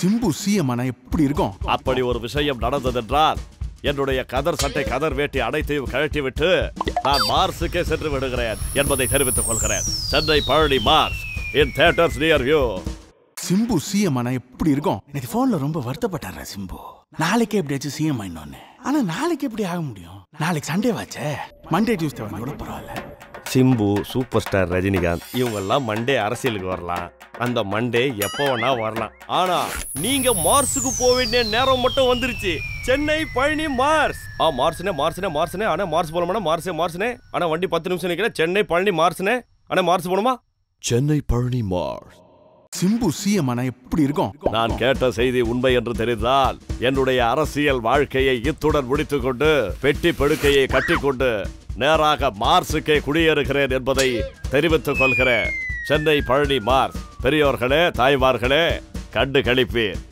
Simbu CM ஆனா எப்படி இருக்கும் அப்படி ஒரு விஷயம் நடந்ததென்றால் என்னுடைய கதர் சட்டை கதர் வேட்டி அனைத்தையும் கழட்டி விட்டு நான் மார்ஸுக்கே சென்று விடுகிறேன் என்பதை தெரிவித்துக் கொள்கிறேன் Chennai Palani Mars in theatres near you Simbu CM ஆனா எப்படி இருக்கும் எனக்கு போன்ல ரொம்ப வருத்தப்பட்டாரா சிம்பு நாளைக்கே எப்படியாச்சும் சிஎம் ஆயிடணும்னு ஆனா நாளைக்கு எப்படி ஆக முடியும் நாளைக்கு சண்டே வாச்சே மண்டே டியூஸ்டே வந்து கூட பரவாயில்ல சிம்பு சூப்பர் ஸ்டார் ரஜினிகாந்த் இவங்கெல்லாம் மண்டே அரசியலுக்கு வரலாம் அந்த மண்டே எப்போ வேணா வரலாம் ஆனா நீங்க மார்ஸுக்கு போக வேண்டிய நேரம் மட்டும் வந்துருச்சு சென்னை பழனி மார்ஸ் ஆ மார்ஸ்னே மார்ஸ்னே மார்ஸ்னே ஆனா மார்ஸ் போலமானா மார்ஸே மார்ஸ்னே ஆனா வண்டி பத்து நிமிஷம் நிக்கிறேன் சென்னை பழனி மார்ஸ்னே ஆனா மார்ஸ் போகணுமா சென்னை பழனி மார்ஸ் சிம்பு சிஎம் ஆனா எப்படி இருக்கும் நான் கேட்ட செய்தி உண்மை என்று தெரிந்தால் என்னுடைய அரசியல் வாழ்க்கையை இத்துடன் முடித்துக் கொண்டு பெட்டி படுக்கையை கட்டிக்கொண்டு நேராக மார்ஸுக்கே குடியேறுகிறேன் என்பதை தெரிவித்துக் கொள்கிறேன் சென்னை பழனி மார்ஸ் பெரியோர்களே தாய்மார்களே கண்டு கழிப்பேன்